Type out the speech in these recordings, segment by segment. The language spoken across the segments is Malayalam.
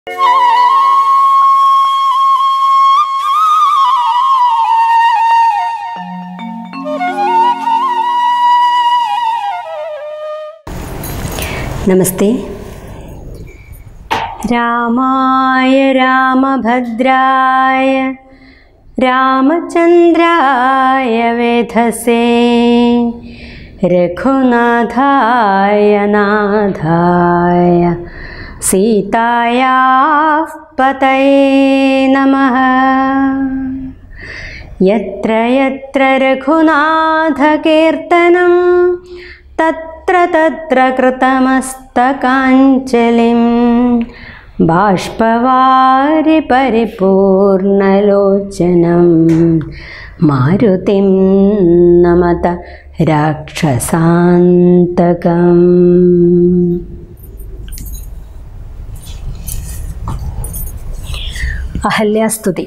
നമസ്തേ രാമായ രാമഭദ്രായ രാമചന്ദ്രായ വേധസേ രഘുനാഥായ നാഥായ സീതായാ പതയേ നമഃ यत्र यत्र रघुनाथकीर्तनं तत्र तत्र कृतमस्तकाञ्जलिं बाष्पवारि परिपूर्णलोचनं मारुतिं नमत राक्षसान्तकम् അഹല്യാസ്തുതി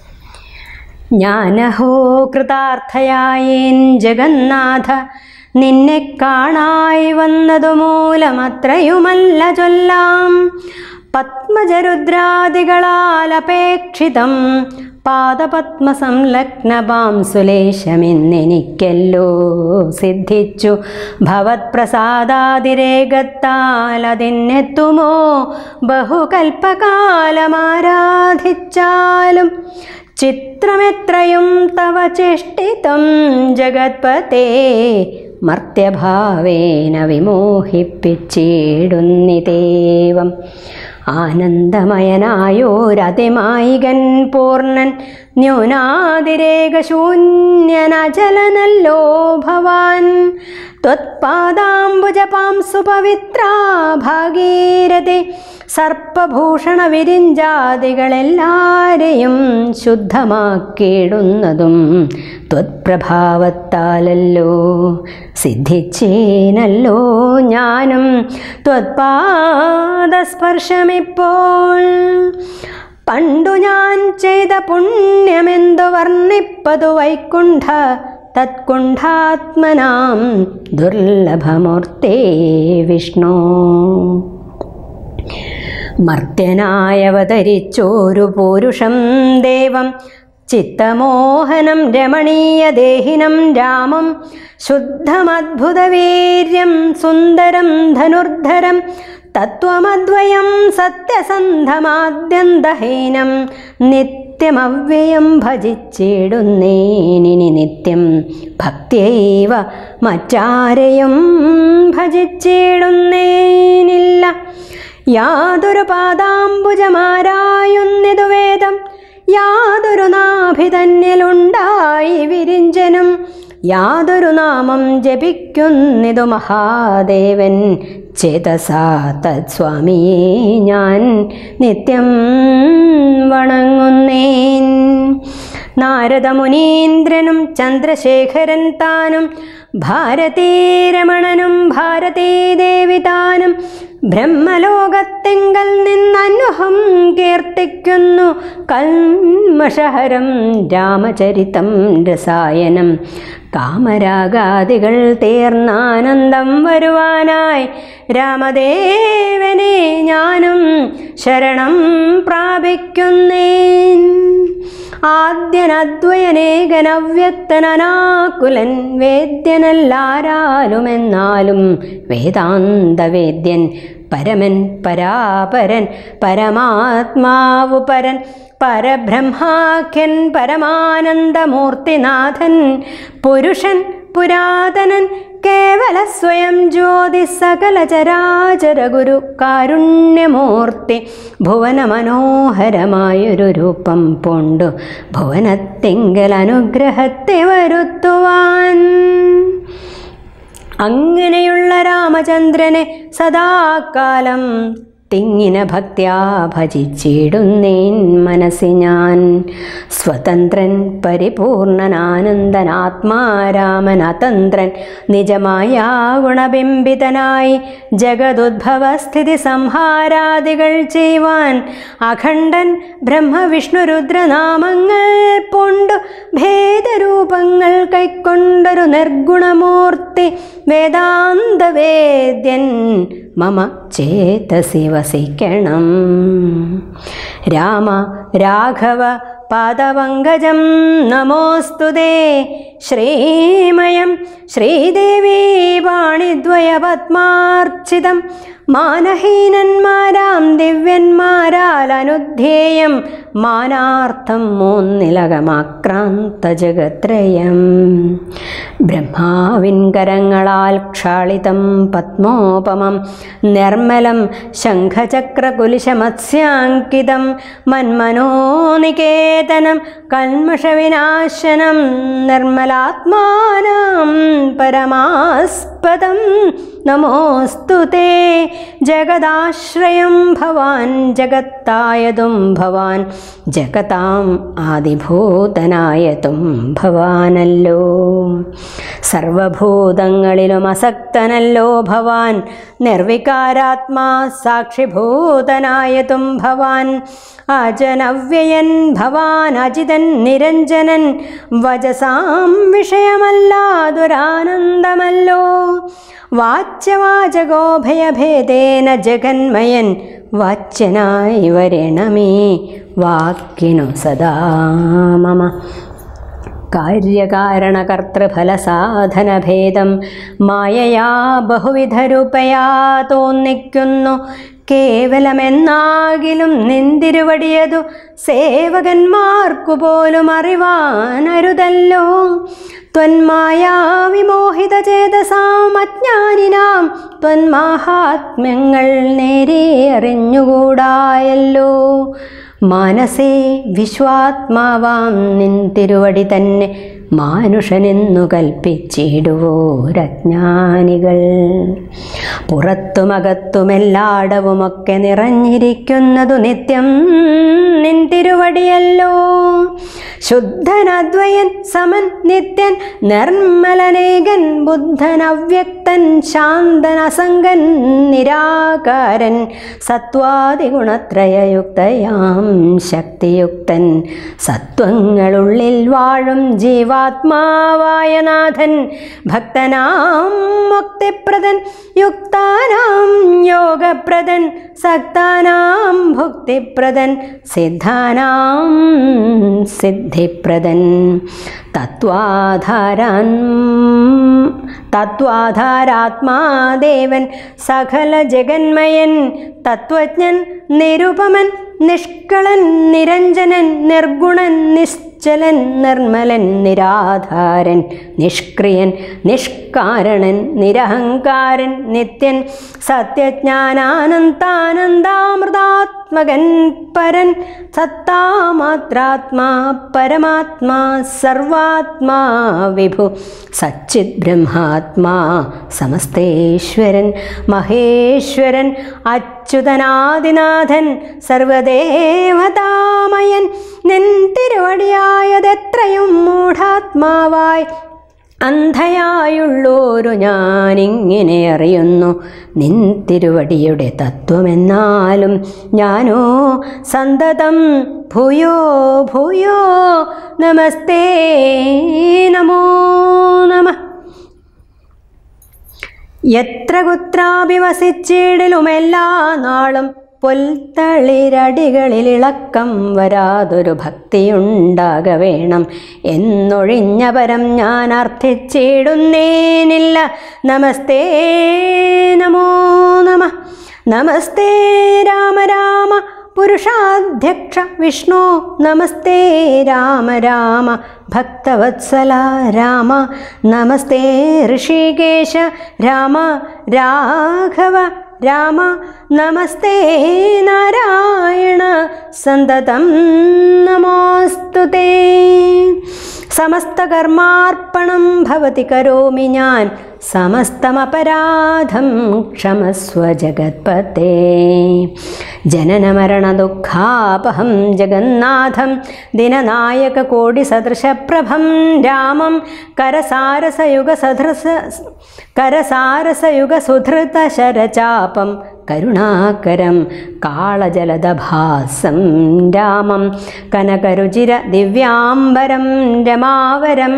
ഞാനഹോ കൃതാർത്ഥയായേൻ ജഗന്നാഥ നിന്നെ കാണായി വന്നതു മൂലമത്രയുമല്ല ചൊല്ലാം പത്മജരുദ്രാദികളാൽ അപേക്ഷിതം പാദപത്മസംലഗ്നപാം സുലേശമെന്നെനിക്കല്ലോ സിദ്ധിച്ചു ഭവത്പ്രസാദാതിരേകത്താൽ അതിനെത്തുമോ ബഹുകൽപ്പകാലമാരാധിച്ചാലും ചിത്രമെത്രയും തവ ചേഷ്ടിതം ജഗത്പതേ മർത്യഭാവേന വിമോഹിപ്പിച്ചിടുന്നിതേവം ആനന്ദമയനായോരതിമായികൻ പൂർണ്ണൻ ന്യൂനാതിരേകശൂന്യനചലനല്ലോ ഭവാൻ ത്വത്പാദാംബുജപാം സുപവിത്രാ ഭാഗീരഥി സർപ്പഭൂഷണ വിരിഞ്ചാദികളെല്ലാരെയും ശുദ്ധമാക്കിയിടുന്നതും ത്വത്പ്രഭാവത്താലല്ലോ സിദ്ധിച്ചേനല്ലോ ഞാനും ത്വത്പാദസ്പർശമിപ്പോൾ പണ്ടു ഞാൻ ചെയ്ത പുണ്യമെന്തു വർണ്ണിപ്പതു വൈകുണ്ഠ തത്കുണ്ഠാത്മനാം ദുർലഭമൂർത്തേ വിഷ്ണു മർത്യനായവതരിച്ചോരു പൂരുഷം ദേവം ചിത്തമോഹനം രമണീയദേഹിനം രാമം ശുദ്ധമദ്ഭുതവീര്യം സുന്ദരം ധനുർധരം തത്വമദ്വയം സത്യസന്ധമാദ്യന്തഹീനം നിത്യമവ്യയം ഭജിച്ചിടുന്നേനിനി നിത്യം ഭക്തിയൈവ മറ്റാരെയും ഭജിച്ചിടുന്നേനില്ല യാതൊരു പാദാംബുജമാരായുന്നിതു വേദം യാതൊരു നാഭിതന്നിലുണ്ടായി വിരിഞ്ചനും യാതൊരു നാമം ജപിക്കുന്നിതു മഹാദേവൻ ചേതസാ തത്സ്വാമിയെ ഞാൻ നിത്യം വണങ്ങുന്നേൻ നാരദമുനീന്ദ്രനും ചന്ദ്രശേഖരൻ താനും ഭാരതീരമണനും ഭാരതീദേവി താനും ബ്രഹ്മലോകത്തെങ്കൽ നിന്നനുഹം കീർത്തിക്കുന്നു കൽമഷഹരം രാമചരിതം രസായനം കാമരാഗാദികൾ തീർന്നാനന്ദം വരുവാനായി രാമദേവനെ ഞാനും ശരണം പ്രാപിക്കുന്നേൻ ആദ്യനദ്വയനേകനവ്യക്തനാകുലൻ വേദ്യനല്ലാരാലുമെന്നാലും വേദാന്തവേദ്യൻ പരമൻ പരാപരൻ പരമാത്മാവു പരൻ പരബ്രഹ്മാഖ്യൻ പരമാനന്ദമൂർത്തിനാഥൻ പുരുഷൻ പുരാതനൻ കേവല സ്വയം ജ്യോതി സകല ചരാചര ഗുരു കാരുണ്യമൂർത്തി ഭുവന മനോഹരമായൊരു രൂപം പൂണ്ടു ഭുവനത്തിങ്കൽ അനുഗ്രഹത്തെ വരുത്തുവാൻ അങ്ങനെയുള്ള രാമചന്ദ്രനെ സദാകാലം തിങ്ങിന ഭക്ത്യാ ഭജിച്ചിടുന്നേൻ മനസ്സി ഞാൻ സ്വതന്ത്രൻ പരിപൂർണനാനന്ദനാത്മാരാമൻ അതന്ത്രൻ നിജമായ ഗുണബിംബിതനായി ജഗതുദ്ഭവസ്ഥിതി സംഹാരാദികൾ ചെയ്യുവാൻ അഖണ്ഡൻ ബ്രഹ്മവിഷ്ണുരുദ്രനാമങ്ങൾ പൂണ്ടു ഭേദരൂപങ്ങൾ കൈക്കൊണ്ടൊരു നിർഗുണമൂർത്തി വേദാന്തവേദ്യൻ മമ ചേതസി വസിക്കണം രാമ രാഘവ പാദപങ്കജം നമോസ്തു തേ ശ്രീമയം ശ്രീദേവീ പാണിദ്വയപത്മാർച്ചിതം മാനഹീനന്മാരാം ദിവ്യന്മാരാൽ അനുധ്യേയം മാനാർത്ഥം മൂന്നിലകമാക്രാന്ത ജഗത്രയം ബ്രഹ്മാവിൻ കരങ്ങളാൽ ക്ഷാളിതം പത്മോപമം നിർമ്മലം ശംഖചക്രകുലിശമത്സ്യാങ്കിതം മന്മനോനികേതനം കൽമഷവിനാശനം നിർമ്മലാത്മാനം പരമാസ്പദം നമോസ്തു തേ ജഗദാശ്രയം ഭവാൻ ജഗത്തായതും ഭവാൻ ജഗതാം ആദിഭൂതനായതും ഭവാനല്ലോ സർവഭൂതങ്ങളിലും അസക്തനല്ലോ ഭവാൻ നിർവികാരാത്മാ സാക്ഷിഭൂതനായതും ഭവാൻ അജനവ്യയൻ ഭവാൻ അജിതൻ നിരഞ്ജനൻ വചസാം വിഷയമല്ലാതൊരാനന്ദമല്ലോ വാച്യവാചകോഭയഭേദേന ജഗന്മയൻ വാച്യനായി വരണമേ വാക്കിനു സദാ മമ കാര്യകാരണകർത്തൃഫലസാധനഭേദം മായയാ ബഹുവിധരൂപയാ തോന്നിക്കുന്നു കേവലമെന്നാകിലും നിന്തിരുവടിയതു സേവകന്മാർക്കു പോലും അറിവാനരുതല്ലോ ത്വന്മായാ വിമോഹിത ചേതസാം അജ്ഞാനിനാം ത്വന്മാഹാത്മ്യങ്ങൾ നേരെ അറിഞ്ഞുകൂടായല്ലോ മനസ്സേ വിശ്വാത്മാവാം നിൻ തിരുവടി തന്നെ മാനുഷനെന്നു കൽപ്പിച്ചിടുവോരജ്ഞാനികൾ പുറത്തുമകത്തുമെല്ലാടവുമൊക്കെ നിറഞ്ഞിരിക്കുന്നതു നിത്യം നിൻ തിരുവടിയല്ലോ ശുദ്ധനദ്വയൻ സമൻ നിത്യൻ നിർമ്മലനേകൻ ബുദ്ധൻ അവ്യക്തൻ ശാന്തൻ അസംഗൻ നിരാകാരൻ സത്വാദിഗുണത്രയയുക്തയാം ശക്തിയുക്തൻ സത്വങ്ങളുള്ളിൽ വാഴും ജീവാത്മാവായ നാഥൻ ഭക്തനാം മുക്തിപ്രദൻ യുക്താനാം യോഗപ്രദൻ സക്താനാം ഭുക്തിപ്രദൻ സിദ്ധാനാം സിദ്ധിപ്രദൻ തത്വാധാരാൻ തത്വാധാരാത്മാദേവൻ സകല ജഗന്മയൻ തത്വജ്ഞൻ നിരുപമൻ നിഷ്കളൻ നിരഞ്ജനൻ നിർഗുണൻ നിശ്ചലൻ നിർമ്മലൻ നിരാധാരൻ നിഷ്ക്രിയൻ നിഷ്കാരണൻ നിരഹങ്കാരൻ നിത്യൻ സത്യജ്ഞാനാനന്ദാനന്ദാമൃതാത്മകൻ പരൻ സത്താമാത്രാത്മാ പരമാത്മാ സർവാത്മാ വിഭു സച്ചിത് ബ്രഹ്മാത്മാ സമസ്തേശ്വരൻ മഹേശ്വരൻ അച്യുതനാദിനാഥൻ സർവദേവതാമയൻ നിൻ തിരുവടിയായതെത്രയും മൂഢാത്മാവായി അന്ധയായുള്ളോരു ഞാനിങ്ങനെ അറിയുന്നു നിൻ തിരുവടിയുടെ തത്വമെന്നാലും ഞാനോ സന്തതം ഭൂയോ ഭൂയോ നമസ്തേ നമോ നമ എത്ര കുത്രാപി വസിച്ചിടലുമെല്ലാ നാളും പൊൽത്തളിരടികളിൽ ഇളക്കം വരാതൊരു ഭക്തിയുണ്ടാക വേണം എന്നൊഴിഞ്ഞ പരം ഞാൻ അർത്ഥിച്ചിടുന്നേനില്ല നമസ്തേ നമോ നമ നമസ്തേ രാമ രാമ പുരുഷാധ്യക്ഷ വിഷ്ണു നമസ്തേ രാമ രാമ ഭക്തവത്സല രാമ നമസ്തേ ഋഷികേശ രാമ രാഘവ രാമ നമസ്തേ നാരായണ സന്തതം നമോസ്തു തേ സമസ്തകർമാർപ്പണം ഭവതി കരോമി ഞാൻ സമസ്തമപരാധം ക്ഷമസ്വ ജഗത്പതേ ജനനമരണദുഃഖാപഹം ജഗന്നാഥം ദിനനായകകോടിസദൃശപ്രഭം രാമം കരസാരസയുഗസദൃശ കരസാരസയുഗസുധൃതശരചാപം കരുണാകരം കാളജലദഭാസം രാമം കനകരുചിര ദിവ്യാംബരം രമാവരം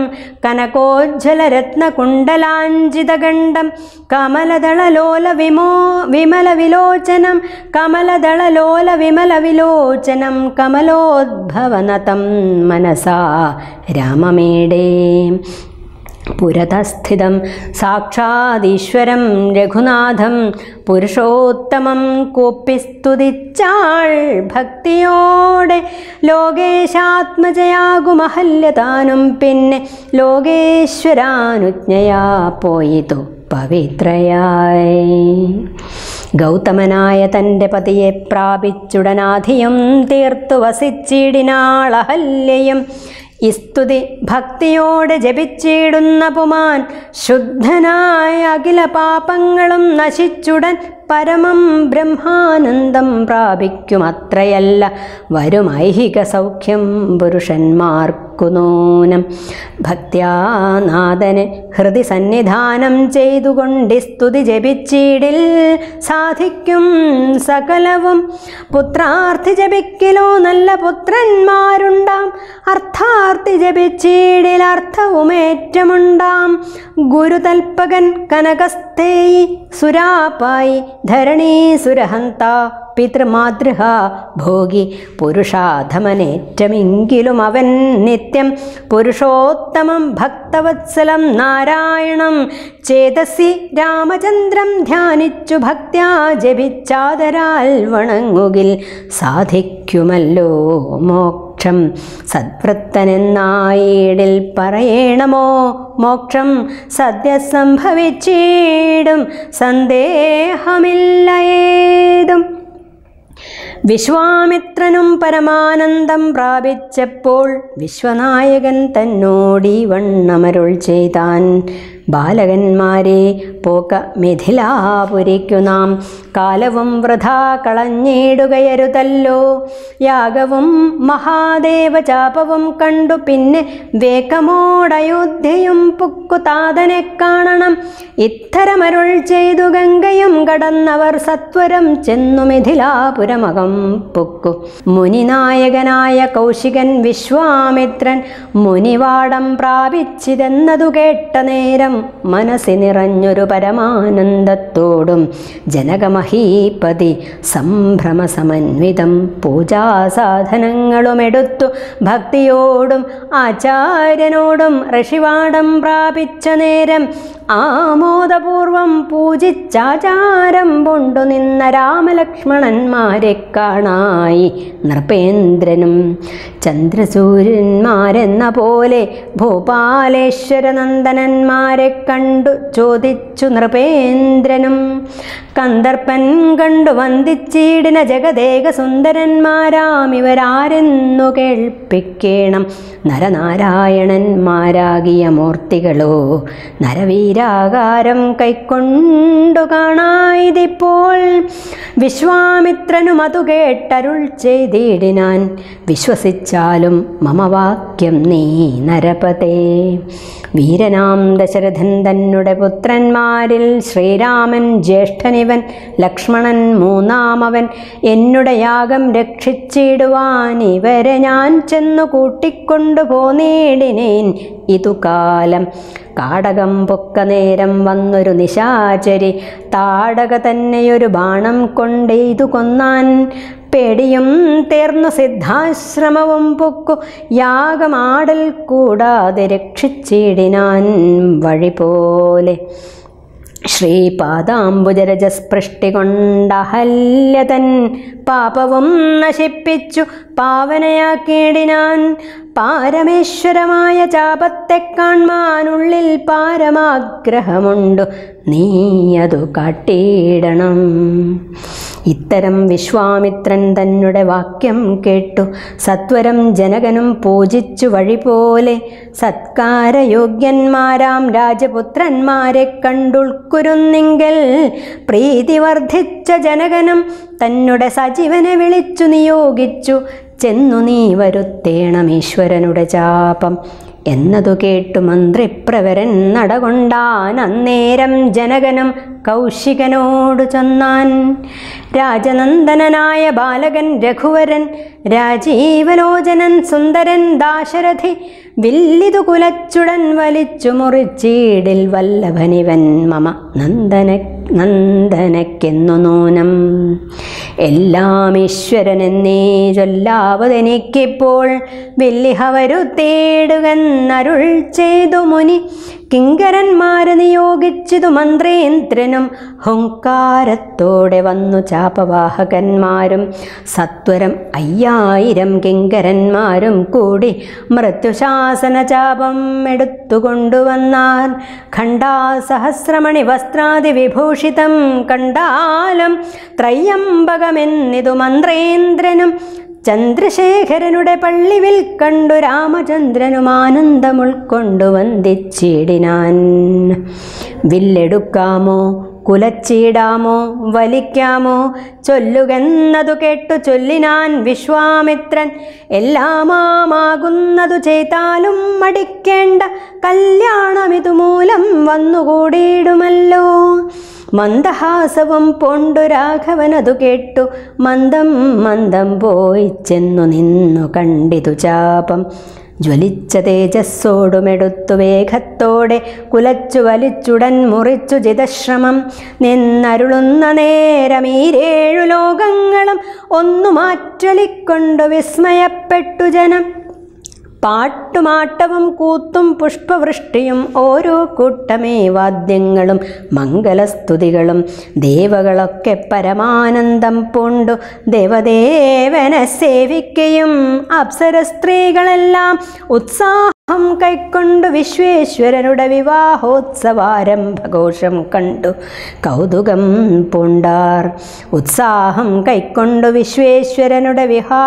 കനകോജ്ജലരത്നകുണ്ടലാഞ്ചിതഗണ്ഡം കമലദളലോല വിമോ വിമലവിലോചനം കമലദളലോല വിമലവിലോചനം കമലോദ്ഭവനതം മനസാ രാമമേടേ പുരതസ്ഥിതം സാക്ഷാദീശ്വരം രഘുനാഥം പുരുഷോത്തമം കൂപ്പിസ്തുതിച്ചാൾ ഭക്തിയോടെ ലോകേശാത്മജയാകുമഹല്യതാനും പിന്നെ ലോകേശ്വരാനുജ്ഞയാ പോയിതു പവിത്രയായി ഗൗതമനായ തൻ്റെ പതിയെ പ്രാപിച്ചുടനാധിയും തീർത്തു വസിച്ചിടിനാളഹല്യയും ഇസ്തുതി ഭക്തിയോടെ ജപിച്ചിടുന്ന പുമാൻ ശുദ്ധനായ അഖില പാപങ്ങളും നശിച്ചുടൻ പരമം ബ്രഹ്മാനന്ദം പ്രാപിക്കും അത്രയല്ല വരും ഐഹിക സൗഖ്യം പുരുഷന്മാർക്കു നൂനം ഭക്ത്യാനാഥന് ഹൃദി സന്നിധാനം ചെയ്തുകൊണ്ട് സ്തുതി ജപിച്ചിടിൽ സാധിക്കും സകലവും പുത്രാർത്ഥി ജപിക്കലോ നല്ല പുത്രന്മാരുണ്ടാം അർത്ഥാർത്ഥി ജപിച്ചിടിൽ അർത്ഥവുമേറ്റമുണ്ടാം ഗുരുതൽപകൻ കനകസ്ഥേയി സുരാപ്പായി ധരണീ സുരഹന്ത പിതൃമാതൃഹ ഭോഗി പുരുഷാധമനേറ്റമെങ്കിലും അവൻ നിത്യം പുരുഷോത്തമം ഭക്തവത്സലം നാരായണം ചേതസി രാമചന്ദ്രം ധ്യാനിച്ചു ഭക്ത്യാ ജപിച്ചാദരാൽ വണങ്ങുകിൽ സാധിക്കുമല്ലോ മോക്ഷം സദ്വൃത്തനെന്നായിടിൽ പറയണമോ മോക്ഷം സദ്യ സംഭവിച്ചിടും സന്ദേഹമില്ല ഏതും വിശ്വാമിത്രനും പരമാനന്ദം പ്രാപിച്ചപ്പോൾ വിശ്വനായകൻ തന്നോടീ വണ്ണമരുൾ ചെയ്താൻ ബാലകന്മാരെ പോക മിഥിലാപുരിക്കു നാം കാലവും വൃഥാ കളഞ്ഞിടുകയരുതല്ലോ യാഗവും മഹാദേവചാപവും കണ്ടു പിന്നെ വേഗമോടയോധ്യയും പുക്കുതാതനെ കാണണം ഇത്തരമരുൾ ചെയ്തു ഗംഗയും കടന്നവർ സത്വരം ചെന്നു മിഥിലാപുരമകം പുക്കു മുനിനായകനായ കൗശികൻ വിശ്വാമിത്രൻ മുനിവാടം പ്രാപിച്ചിതെന്നതു കേട്ട നേരം മനസ്സി നിറഞ്ഞൊരു പരമാനന്ദത്തോടും ജനകമഹീപതി സംഭ്രമസമന്വിതം പൂജാസാധനങ്ങളും എടുത്തു ഭക്തിയോടും ആചാര്യനോടും ഋഷിവാടം പ്രാപിച്ച നേരം ആമോദപൂർവം പൂജിച്ചാചാരം കൊണ്ടു നിന്ന രാമലക്ഷ്മണന്മാരെ കാണായി നൃപേന്ദ്രനും ചന്ദ്രസൂര്യന്മാരെന്ന പോലെ ഭൂപാലേശ്വരനന്ദനന്മാരെ കണ്ടു ചോദിച്ചു നൃപേന്ദ്രനും കന്ദർപ്പൻ കണ്ടു വന്ദിച്ചിടിന ജഗദേക സുന്ദരന്മാരാം ഇവരാരെന്നു കേൾപ്പിക്കേണം നരനാരായണന്മാരാകിയ മൂർത്തികളോ നരവീരാകാരം കൈക്കൊണ്ടു കാണായതിപ്പോൾ വിശ്വാമിത്രനും അതു കേട്ടരുൾ ചെയ്തിടിനാൻ വിശ്വസിച്ചാലും മമവാക്യം നീ നരപതേ വീരനാം ദശരഥൻ തന്നുടെ പുത്രന്മാരിൽ ശ്രീരാമൻ ജ്യേഷ്ഠനിവൻ ലക്ഷ്മണൻ മൂന്നാമവൻ എന്നുടെ യാഗം രക്ഷിച്ചിടുവാൻ ഇവരെ ഞാൻ ചെന്നു കൂട്ടിക്കൊണ്ടു പോന്നേടിനേൻ ഇതു കാലം കാടകം പൊക്ക നേരം വന്നൊരു നിശാചരി താടക തന്നെയൊരു ബാണം കൊണ്ടെയ്തു കൊന്നാൻ പേടിയും തീർന്നു സിദ്ധാശ്രമവും പൊക്കു യാഗമാടൽ കൂടാതെ രക്ഷിച്ചിടിനാൻ വഴി പോലെ ശ്രീപാദാംബുജരജസ്പൃഷ്ടി കൊണ്ടഹല്യതൻ പാപവും നശിപ്പിച്ചു പാവനയാക്കിയിടിനാൻ പാരമേശ്വരമായ ചാപത്തെ കാൺമാനുള്ളിൽ പാരമാഗ്രഹമുണ്ടു നീ അതു കാട്ടിയിടണം ഇത്തരം വിശ്വാമിത്രൻ തന്നെ വാക്യം കേട്ടു സത്വരം ജനകനും പൂജിച്ചു വഴി പോലെ സത്കാരയോഗ്യന്മാരാം രാജപുത്രന്മാരെ കണ്ടുൾക്കുരുന്നെങ്കിൽ പ്രീതി വർദ്ധിച്ച ജനകനും തന്നെ സജീവനെ വിളിച്ചു നിയോഗിച്ചു ചെന്നു നീ വരുത്തേണം ഈശ്വരനുടെ ചാപം എന്നതു കേട്ടു മന്ത്രിപ്രവരൻ നടകൊണ്ടാൻ അന്നേരം ജനകനും കൗശികനോടു ചൊന്നാൻ രാജനന്ദനനായ ബാലകൻ രഘുവരൻ രാജീവലോചനൻ സുന്ദരൻ ദാശരഥി വില്ലിതു കുലച്ചുടൻ വലിച്ചു മുറിച്ചീടിൽ വല്ലഭനിവൻ മമ നന്ദന നന്ദനക്കെന്നു നൂനം എല്ലാം ഈശ്വരനെന്നേ ചൊല്ലാവതെനിക്കിപ്പോൾ വില്ലിഹ വരുത്തേടുകന്നരുൾ ചെയ്തു മുനി കിങ്കരന്മാരെ നിയോഗിച്ചതു മന്ത്രേന്ദ്രനും ഹുങ്കാരത്തോടെ വന്നു ചാപവാഹകന്മാരും സത്വരം അയ്യായിരം കിങ്കരന്മാരും കൂടി മൃത്യുശാസന ചാപം എടുത്തുകൊണ്ടുവന്നാർ ഖണ്ഡാസഹസ്രമണി വസ്ത്രാദി വിഭൂഷിതം കണ്ടാലം ത്രയ്യംബകമെന്നിതു മന്ത്രേന്ദ്രനും ചന്ദ്രശേഖരനുടെ പള്ളിവിൽ കണ്ടു രാമചന്ദ്രനും ആനന്ദം ഉൾക്കൊണ്ടു വന്ദിച്ചിടിനാൻ വില്ലെടുക്കാമോ കുലച്ചിടാമോ വലിക്കാമോ ചൊല്ലുകെന്നതു കേട്ടു ചൊല്ലിനാൻ വിശ്വാമിത്രൻ എല്ലാമാകുന്നതു ചെയ്താലും മടിക്കേണ്ട കല്യാണമിതു മൂലം വന്നുകൂടിയിടുമല്ലോ മന്ദഹാസവും പൊണ്ടു രാഘവനതു കേട്ടു മന്ദം മന്ദം പോയി ചെന്നു നിന്നു കണ്ടിതു ചാപം ജ്വലിച്ച തേജസ്സോടുമെടുത്തു വേഗത്തോടെ കുലച്ചു വലിച്ചുടൻ മുറിച്ചു ജിതശ്രമം നിന്നരുളുന്ന നേരമീരേഴു ലോകങ്ങളും ഒന്നു മാറ്റൊലിക്കൊണ്ടു വിസ്മയപ്പെട്ടു ജനം പാട്ടുമാട്ടവും കൂത്തും പുഷ്പവൃഷ്ടിയും ഓരോ കൂട്ടമേ വാദ്യങ്ങളും മംഗലസ്തുതികളും ദേവകളൊക്കെ പരമാനന്ദം പൂണ്ടു ദേവദേവനെ സേവിക്കുകയും അപ്സര സ്ത്രീകളെല്ലാം ഉത്സാഹം കൈക്കൊണ്ടു വിശ്വേശ്വരനുടെ വിവാഹോത്സവാരംഭഘോഷം കണ്ടു കൗതുകം പൂണ്ടാർ ഉത്സാഹം കൈക്കൊണ്ടു വിശ്വേശ്വരനുടെ വിഹാ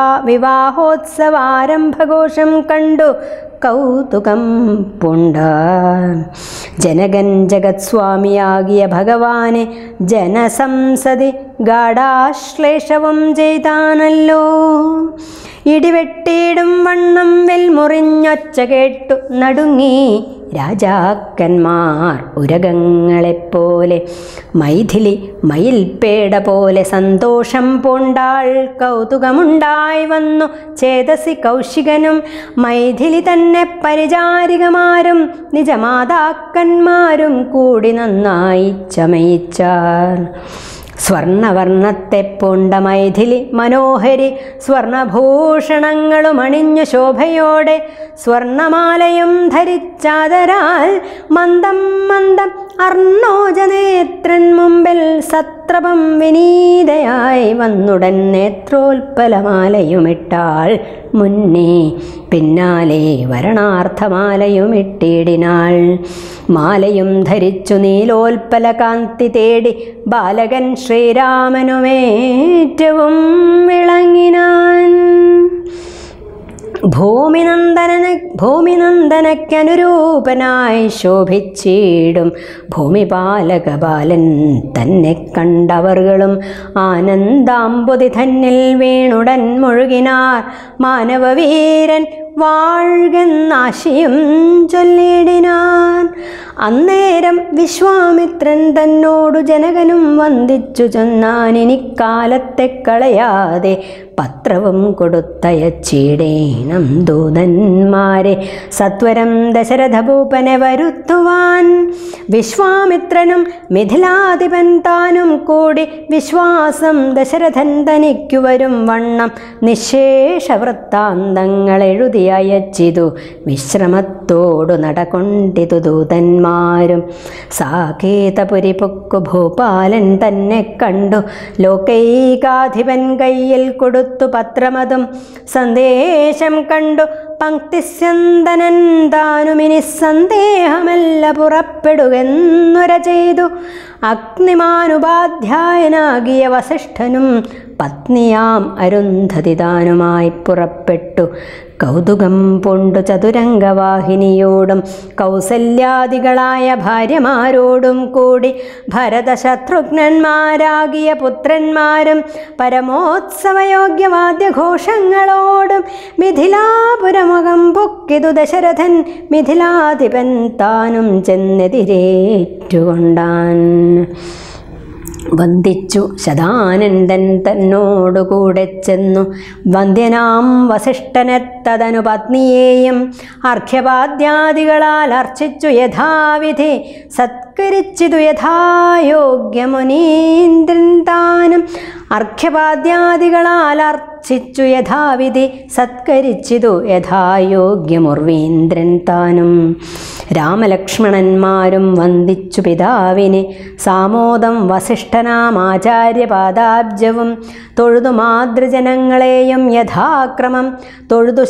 വിവാഹോത്സവാരംഭഘോഷം കണ്ടു കൗതുകം പൂണ്ടാർ ജനകൻ ജഗത്സ്വാമിയാകിയ ഭഗവാനെ ജനസംസതി ഗാഢാശ്ലേഷവും ചെയ്താനല്ലോ ഇടിവെട്ടിയിടും വണ്ണം വെൽമുറിഞ്ഞൊച്ച കേട്ടു നടുങ്ങി രാജാക്കന്മാർ ഉരകങ്ങളെപ്പോലെ മൈഥിലി മയിൽപേട പോലെ സന്തോഷം പൂണ്ടാൾ കൗതുകമുണ്ടായി വന്നു ചേതസി കൗശികനും മൈഥിലി തന്നെ പരിചാരികമാരും നിജമാതാക്കന്മാരും കൂടി നന്നായി ചമയിച്ചാർ സ്വർണവർണ്ണത്തെ പൂണ്ട മൈഥിലി മനോഹരി സ്വർണഭൂഷണങ്ങളും അണിഞ്ഞു ശോഭയോടെ സ്വർണമാലയും ധരിച്ചാതരാൽ മന്ദം മന്ദം അർണോജനേത്രൻ മുമ്പിൽ സത്രപം വിനീതയായി വന്നുടൻ നേത്രോൽപ്പലമാലയുമിട്ടാൾ മുന്നേ പിന്നാലെ വരണാർത്ഥമാലയും ഇട്ടിടിനാൾ മാലയും ധരിച്ചു നീലോൽപ്പല കാന്തി തേടി ബാലകൻ ശ്രീരാമനുമേറ്റവും വിളങ്ങിനാൻ ഭൂമിനന്ദന ഭൂമിനന്ദനക്കനുരൂപനായി ശോഭിച്ചിടും ഭൂമിപാലക ബാലൻ തന്നെ കണ്ടവർകളും ആനന്ദാമ്പുതി തന്നിൽ വീണുടൻ മുഴുകിനാർ മാനവവീരൻ വാഴ്കെന്നാശയും ചൊല്ലിടിനാൻ അന്നേരം വിശ്വാമിത്രൻ തന്നോടു ജനകനും വന്ദിച്ചു ചെന്നാൻ ഇനിക്കാലത്തെ കളയാതെ പത്രവും കൊടുത്തയച്ചിടേണം ദൂതന്മാരെ സത്വരം ദശരഥഭൂപനെ വരുത്തുവാൻ വിശ്വാമിത്രനും മിഥിലാധിപൻ താനും കൂടി വിശ്വാസം ദശരഥൻ തനിക്കു വരും വണ്ണം നിശേഷ വൃത്താന്തങ്ങൾ എഴുതി അയച്ചിതു വിശ്രമത്തോടു നടകൊണ്ടിതു ദൂതന്മാരും സാകേതപുരി പൊക്കു ഭൂപാലൻ തന്നെ കണ്ടു ലോകൈകാധിപൻ കയ്യിൽ കൊടുത്തു പത്രമതും സന്ദേശം കണ്ടു പങ്ക്തിസ്യന്തനൻ താനുമിനി സന്ദേഹമല്ല പുറപ്പെടുകെന്നുര ചെയ്തു അഗ്നിമാനുപാധ്യായനാകിയ വസിഷ്ഠനും പത്നിയാം അരുന്ധതി താനുമായി പുറപ്പെട്ടു കൗതുകം പൊണ്ടു ചതുരംഗവാഹിനിയോടും കൗസല്യാദികളായ ഭാര്യമാരോടും കൂടി ഭരതശത്രുഘ്നന്മാരാകിയ പുത്രന്മാരും പരമോത്സവയോഗ്യവാദ്യഘോഷങ്ങളോടും മിഥിലാപുരമുഖം പൊക്കിതു ദശരഥൻ മിഥിലാധിപൻ താനും ചെന്നെതിരേറ്റുകൊണ്ടാൻ വന്ദിച്ചു ശതാനന്ദൻ തന്നോടുകൂടെ ചെന്നു വന്ദ്യനാം വസിഷ്ഠനെ തദനു പത്നിയെയും അർഘ്യപാദ്യാദികളാൽ അർച്ചിച്ചു യഥാവിധി സത്കരിച്ചിതു യഥായോഗ്യമുനീന്ദ്രൻ താനും അർഘ്യപാദ്യാദികളാൽ അർച്ചിച്ചു യഥാവിധി സത്കരിച്ചിതു യഥായോഗ്യമുർവീന്ദ്രൻ താനും രാമലക്ഷ്മണന്മാരും വന്ദിച്ചു പിതാവിനെ സാമോദം വസിഷ്ഠനാമാചാര്യപാദാബ്ജവും തൊഴുതു മാതൃജനങ്ങളെയും യഥാക്രമം തൊഴുതു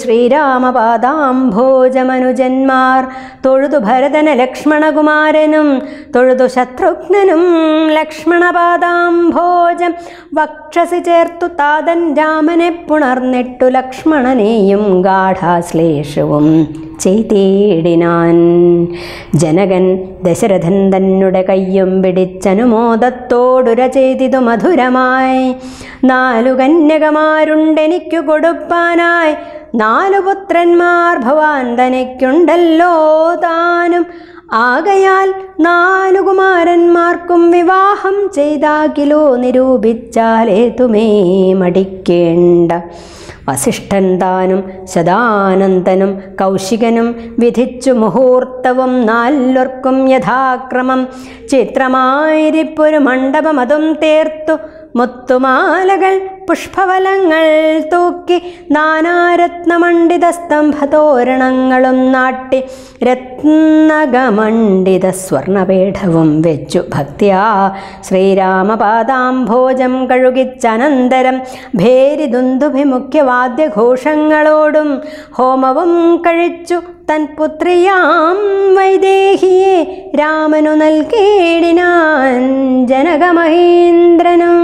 ശ്രീരാമപാദാംഭോജമനുജന്മാർ തൊഴുതു ഭരതന ലക്ഷ്മണകുമാരനും തൊഴുതു ശത്രുഘ്നനും ലക്ഷ്മണപാദാംഭോജം വക്ഷസി ചേർത്തു താതൻ രാമനെ പുണർന്നിട്ടു ലക്ഷ്മണനെയും ഗാഠാശ്ലേഷവും ചെയ്തേടിനാൻ ജനകൻ ദശരഥൻ തന്നുടെ കയ്യും പിടിച്ചനുമോദത്തോടുര ചെയ്തിതു മധുരമായി നാലു കന്യകമാരുണ്ടെനിക്കു കൊടുപ്പാനായി നാലു പുത്രന്മാർ ഭവാൻ തനിക്കുണ്ടല്ലോ താനും ആകയാൽ നാലു കുമാരന്മാർക്കും വിവാഹം ചെയ്താകിലോ നിരൂപിച്ചാലേതുമേ മടിക്കേണ്ട വസിഷ്ഠൻ താനും ശതാനന്ദനും കൗശികനും വിധിച്ചു മുഹൂർത്തവും നാല്വർക്കും യഥാക്രമം ചിത്രമായിരിപ്പൊരു മണ്ഡപം അതും തീർത്തു മുത്തുമാലകൾ പുഷ്പഫലങ്ങൾ തൂക്കി നാനാരത്നമണ്ഡിത സ്തംഭതോരണങ്ങളും നാട്ടി രത്നകമണ്ഡിത സ്വർണപീഠവും വെച്ചു ഭക്തിയാ ശ്രീരാമപാദാംഭോജം കഴുകിച്ചനന്തരം ഭേരി ദുന്ദുഭിമുഖ്യവാദ്യഘോഷങ്ങളോടും ഹോമവും കഴിച്ചു തൻ പുത്രിയാം വൈദേഹിയെ രാമനു നൽകിയിടിനാൻ ജനകമഹേന്ദ്രനും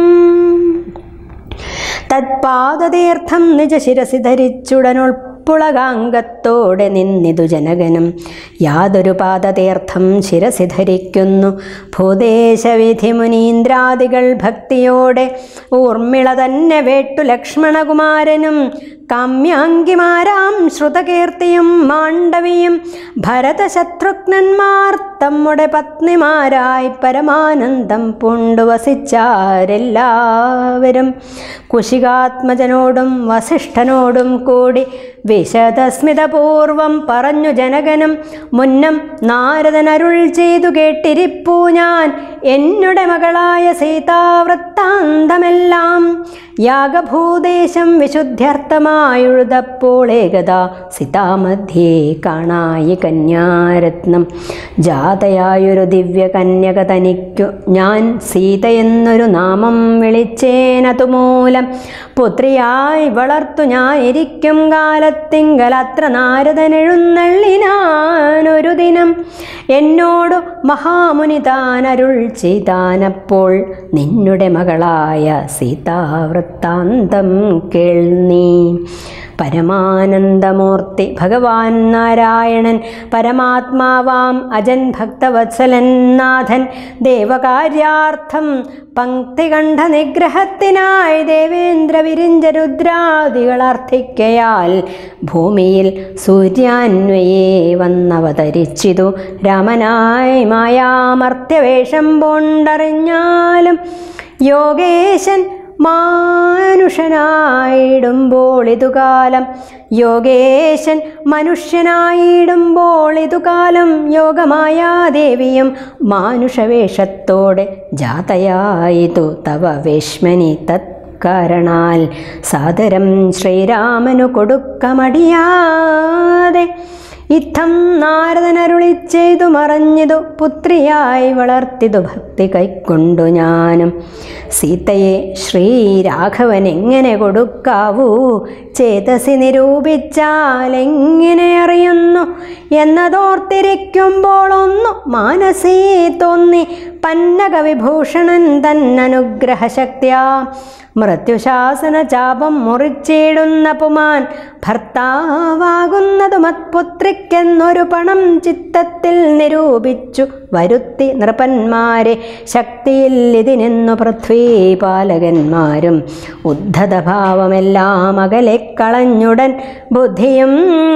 തത്പാദതീർത്ഥം നിജ ശിരസി ധരിച്ചുടനുൾപ്പുളകാംഗത്തോടെ നിന്നിതു ജനകനും യാതൊരു പാദതീർത്ഥം ശിരസി ധരിക്കുന്നു ഭൂദേശവിധി മുനീന്ദ്രാദികൾ ഭക്തിയോടെ ഊർമിള തന്നെ വേട്ടു ലക്ഷ്മണകുമാരനും കാമ്യാങ്കിമാരാം ശ്രുതകീർത്തിയും മാണ്ഡവിയും ഭരതശത്രുഘ്നന്മാർ തമ്മുടെ പത്നിമാരായി പരമാനന്ദം പൂണ്ടു വസിച്ചാരെല്ലാവരും കുശികാത്മജനോടും വസിഷ്ഠനോടും കൂടി വിശദസ്മിതപൂർവം പറഞ്ഞു ജനകനും മുന്നം നാരദനരുൾ ചെയ്തു കേട്ടിരിപ്പൂ ഞാൻ എന്നുടെ മകളായ സീതാവൃത്താന്തമെല്ലാം യാഗഭൂദേശം വിശുദ്ധ്യർത്ഥമായുഴുതപ്പോൾ ഏകദാ സീതാമധ്യേ കാണായി കന്യാരത്നം ജാതയായൊരു ദിവ്യ കന്യക തനിക്കു ഞാൻ സീത എന്നൊരു നാമം വിളിച്ചേനതുമൂലം പുത്രിയായി വളർത്തു ഞാൻ ഇരിക്കും കാലത്തിങ്കൽ അത്ര നാരദനെഴുന്നള്ളിനാനൊരു ദിനം എന്നോടു മഹാമുനി താൻ അരുൾ ചെയ്താനപ്പോൾ നിന്നുടെ മകളായ സീതാവൃത്താന്തം കേൾനീ പരമാനന്ദമൂർത്തി ഭഗവാൻ നാരായണൻ പരമാത്മാവാം അജൻ ഭക്തവത്സലൻ നാഥൻ ദേവകാര്യാർത്ഥം പങ്ക്തികണ്ഠ നിഗ്രഹത്തിനായി ദേവേന്ദ്ര വിരിഞ്ച രുദ്രാദികളർത്ഥിക്കയാൽ ഭൂമിയിൽ സൂര്യാന്വയെ വന്നവതരിച്ചിതു രാമനായി മായാമർത്യവേഷം പോണ്ടറിഞ്ഞാലും യോഗേശൻ മാനുഷനായിടുമ്പോൾ ഇതുകാലം യോഗേശൻ മനുഷ്യനായിടുമ്പോൾ ഇതുകാലം യോഗമായാദേവിയും മാനുഷവേഷത്തോടെ ജാതയായിതു തവ വേശ്മനി തത് കാരണാൽ സാദരം ശ്രീരാമനു കൊടുക്കമടിയാതെ ഇത്തം നാരദനരുളി ചെയ്തു മറഞ്ഞതു പുത്രിയായി വളർത്തിതു ഭക്തി കൈക്കൊണ്ടു ഞാനും സീതയെ ശ്രീരാഘവൻ എങ്ങനെ കൊടുക്കാവൂ ചേതസി നിരൂപിച്ചാൽ എങ്ങനെ അറിയുന്നു എന്നതോർത്തിരിക്കുമ്പോൾ ഒന്നു മാനസീ തോന്നി പന്നക വിഭൂഷണൻ തന്നനുഗ്രഹശക്തിയാ മൃത്യുശാസന ചാപം മുറിച്ചിടുന്ന പുമാൻ ഭർത്താവാകുന്നത് മത്പുത്രിക്കെന്നൊരു പണം ചിത്തത്തിൽ നിരൂപിച്ചു വരുത്തി നൃപന്മാരെ ശക്തിയിൽ ഇതിനെന്നു പൃഥ്വീപാലകന്മാരും ഉദ്ധതഭാവമെല്ലാം അകലെ കളഞ്ഞുടൻ ബുദ്ധിയും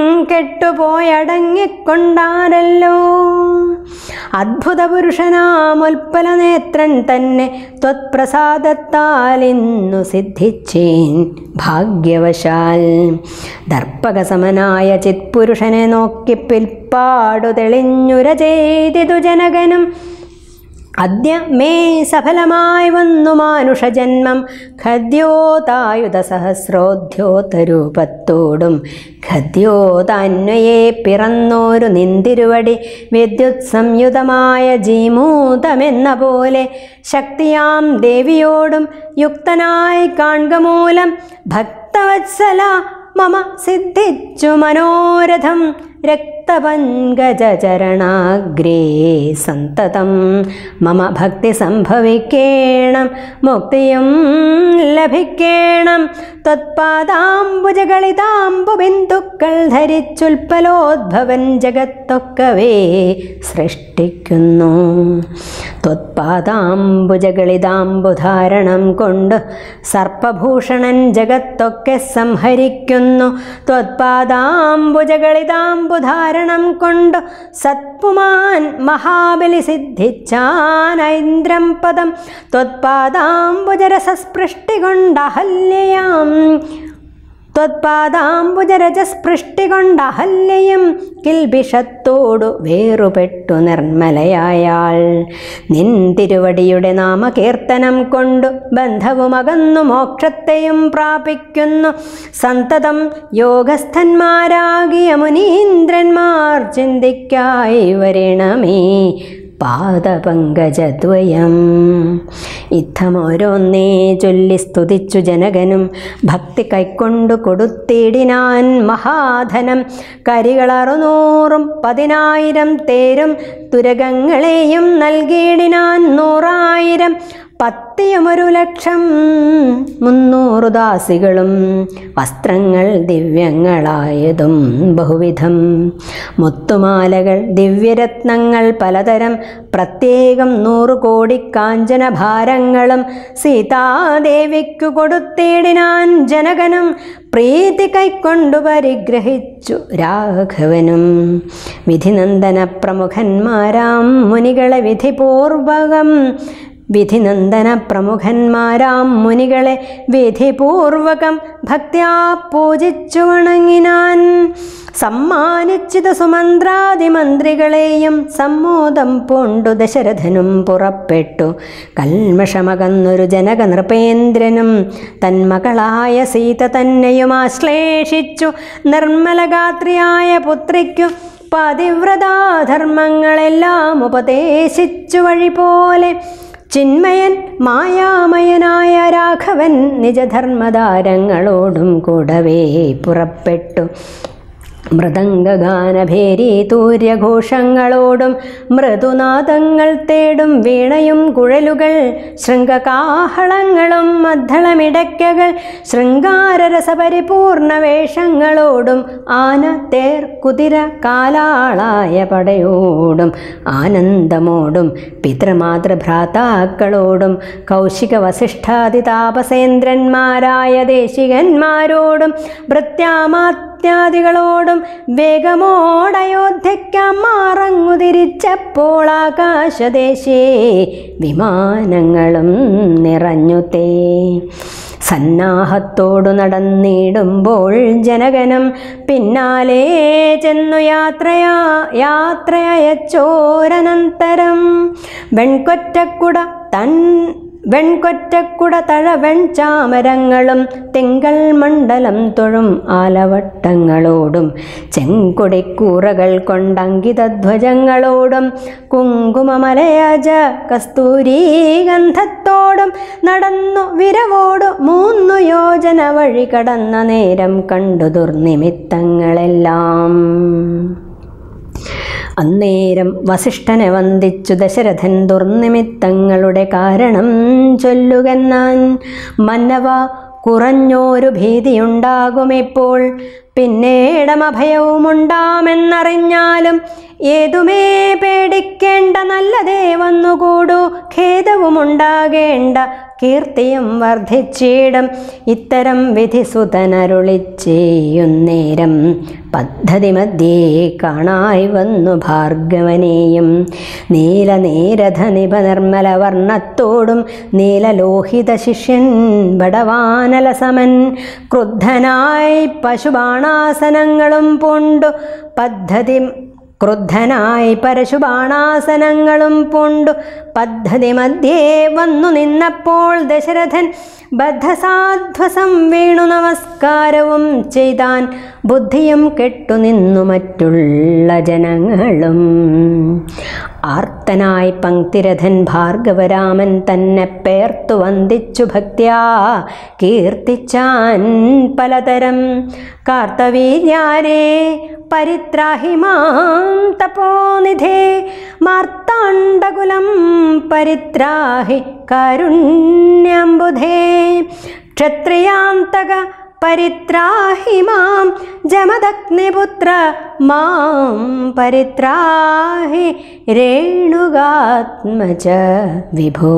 കെട്ടുപോയടങ്ങിക്കൊണ്ടാരല്ലോ അദ്ഭുത പുരുഷനാമുൽപ്പല നേത്രൻ തന്നെ ത്വത്പ്രസാദത്താൽ ഇന്നു സിദ്ധിച്ചേൻ ഭാഗ്യവശാൽ ദർപ്പകസമനായ ചിത്പുരുഷനെ നോക്കി പിൽപ്പാടു തെളിഞ്ഞുര ചെയ്തിതു ജനകനും അദ്യ മേ സഫലമായി വന്നു മാനുഷജന്മം ഖദ്യോതായുധ സഹസ്രോദ്യോതരൂപത്തോടും ഖദ്യോതാന്വയെ പിറന്നോരു നിന്തിരുവടി വിദ്യുത് സംയുതമായ ജീമൂതമെന്ന പോലെ ശക്തിയാം ദേവിയോടും യുക്തനായി കാൺക മൂലം ഭക്തവത്സല മമ സിദ്ധിച്ചു മനോരഥം രക്തപങ്കജരണാഗ്രേ സന്തതം മമ ഭക്തി സംഭവിക്കേണം മുക്തിയും ലഭിക്കേണം ത്വത്പാദാംബുജകളിതാംബു ബിന്ദുക്കൾ ധരിച്ചുൽപ്പലോദ്ഭവൻ ജഗത്തൊക്കവേ സൃഷ്ടിക്കുന്നു ത്വത്പാദാംബുജകളിതാംബുധാരണം കൊണ്ട് സർപ്പഭൂഷണൻ ജഗത്തൊക്കെ സംഹരിക്കുന്നു ത്വത്പാദാംബുജകളിതാംബുധാരണം കൊണ്ട് സത്പുമാൻ മഹാബലി സിദ്ധിച്ചാൻ ഐന്ദ്രം പദം ത്വത്പാദാംബുജരസസ്പൃഷ്ടി കൊണ്ടഹല്യയാം ത്വത്പാദാംബുജരജസ്പൃഷ്ടി കൊണ്ടഹല്യയും കിൽബിഷത്തോടു വേറുപെട്ടു നിർമ്മലയായാൾ നിൻ തിരുവടിയുടെ നാമകീർത്തനം കൊണ്ടു ബന്ധവുമകന്നു മോക്ഷത്തെയും പ്രാപിക്കുന്നു സന്തതം യോഗസ്ഥന്മാരാകിയ മുനീന്ദ്രന്മാർ ചിന്തിക്കായി വരണമേ പാദപങ്കജദ്വയം ഇത്തമോരോന്നേ ചൊല്ലി സ്തുതിച്ചു ജനകനും ഭക്തി കൈക്കൊണ്ടു കൊടുത്തിടിനാൻ മഹാധനം കരികളറുനൂറും പതിനായിരം തേരും തുരകങ്ങളെയും നൽകിയിടിനാൻ നൂറായിരം പത്തിയുമൊരു ലക്ഷം മുന്നൂറു ദാസികളും വസ്ത്രങ്ങൾ ദിവ്യങ്ങളായതും ബഹുവിധം മുത്തുമാലകൾ ദിവ്യരത്നങ്ങൾ പലതരം പ്രത്യേകം നൂറു കോടി കാഞ്ചന ഭാരങ്ങളും സീതാദേവിക്കു കൊടുത്തിടിനാൻ ജനകനും പ്രീതി കൈക്കൊണ്ടു പരിഗ്രഹിച്ചു രാഘവനും വിധിനന്ദന പ്രമുഖന്മാരാം മുനികളെ വിധിപൂർവകം വിധിനന്ദന പ്രമുഖന്മാരാം മുനികളെ വിധിപൂർവകം ഭക്ത്യാ പൂജിച്ചു വണങ്ങിനാൻ സമ്മാനിച്ചിത സുമന്ത്രാതിമന്ത്രികളെയും സമ്മോദം പൂണ്ടു ദശരഥനും പുറപ്പെട്ടു കൽമഷമകന്നൊരു ജനക നൃപേന്ദ്രനും തന്മകളായ സീത തന്നെയും ആശ്ലേഷിച്ചു നിർമ്മലഗാത്രിയായ പുത്രിക്കു പതിവ്രതാധർമ്മങ്ങളെല്ലാം ഉപദേശിച്ചു വഴി പോലെ ചിന്മയൻ മായാമയനായ രാഘവൻ നിജധർമ്മതാരങ്ങളോടും കൂടവേ പുറപ്പെട്ടു മൃദംഗഗാനഭേരി തൂര്യഘോഷങ്ങളോടും മൃദുനാദങ്ങൾ തേടും വീണയും കുഴലുകൾ ശൃംഗകാഹളങ്ങളും മദ്ദളമിടയ്ക്കകൾ ശൃംഗാരരസപരിപൂർണ വേഷങ്ങളോടും ആന തേർ കുതിര കാലാളായ പടയോടും ആനന്ദമോടും പിതൃമാതൃഭ്രാതാക്കളോടും കൗശിക വസിഷ്ഠാദി താപസേന്ദ്രന്മാരായ ദേശികന്മാരോടും ഭൃത്യാമാത്യാദികളോടും വേഗമോടയോധ്യയ്ക്കാം മാറങ്ങു തിരിച്ചപ്പോൾ ആകാശദേശേ വിമാനങ്ങളും നിറഞ്ഞു തേ സന്നാഹത്തോടു നടന്നിടുമ്പോൾ ജനകനും പിന്നാലെ ചെന്നു യാത്രയാ യാത്രയച്ചോരനന്തരം വെൺകൊറ്റക്കുട തൻ വെൺകൊറ്റക്കുട തഴവെൺ ചാമരങ്ങളും തിങ്കൾ മണ്ഡലം തൊഴും ആലവട്ടങ്ങളോടും ചെങ്കൊടിക്കൂറകൾ കൊണ്ടങ്കിതധ്വജങ്ങളോടും കുങ്കുമമലയജ കസ്തൂരീ ഗന്ധത്തോടും നടന്നു വിരവോടു മൂന്നു യോജന വഴി കടന്ന നേരം കണ്ടു ദുർനിമിത്തങ്ങളെല്ലാം അന്നേരം വസിഷ്ഠനെ വന്ദിച്ചു ദശരഥൻ ദുർനിമിത്തങ്ങളുടെ കാരണം ചൊല്ലുകെന്നാൻ മന്നവ കുറഞ്ഞോരു ഭീതിയുണ്ടാകുമിപ്പോൾ പിന്നീടമഭയവുമുണ്ടാമെന്നറിഞ്ഞാലും ഏതുമേ പേടിക്കേണ്ട നല്ലതേ വന്നുകൂടൂ ഖേദവുമുണ്ടാകേണ്ട കീർത്തിയും വർദ്ധിച്ചിടും ഇത്തരം വിധിസുതനരുളിച്ചേയുന്നേരം പദ്ധതി മധ്യേ കാണായി വന്നു ഭാർഗവനെയും നീലനീരഥ നിപനിർമ്മല വർണ്ണത്തോടും നീലലോഹിത ശിഷ്യൻ ബടവാനലസമൻ ക്രുദ്ധനായി പശുബാണാസനങ്ങളും പൂണ്ടു പദ്ധതി ക്രുദ്ധനായി പരശുബാണാസനങ്ങളും പൂണ്ടു പദ്ധതി മധ്യേ വന്നു നിന്നപ്പോൾ ദശരഥൻ ബദ്ധസാധ്വസം വീണു നമസ്കാരവും ചെയ്താൻ ബുദ്ധിയും കെട്ടുനിന്നു മറ്റുള്ള ജനങ്ങളും ആർത്തനായി പങ്ക്തിരഥൻ ഭാർഗവരാമൻ തന്നെ പേർത്തു വന്ദിച്ചു ഭക്ത്യാ കീർത്തിച്ചാൻ പലതരം കാർത്തവീര്യാരേ പരിത്രാഹി മാം തപോനിധേ മാർത്താണ്ഡകുലം പരിത്രാഹി കാരുണ്യംബുധേ ക്ഷത്രിയാന്തക പരിത്രാഹി മാം ജമദഗ്നിപുത്ര മാം പരിത്രാഹി രേണുകാത്മജ വിഭോ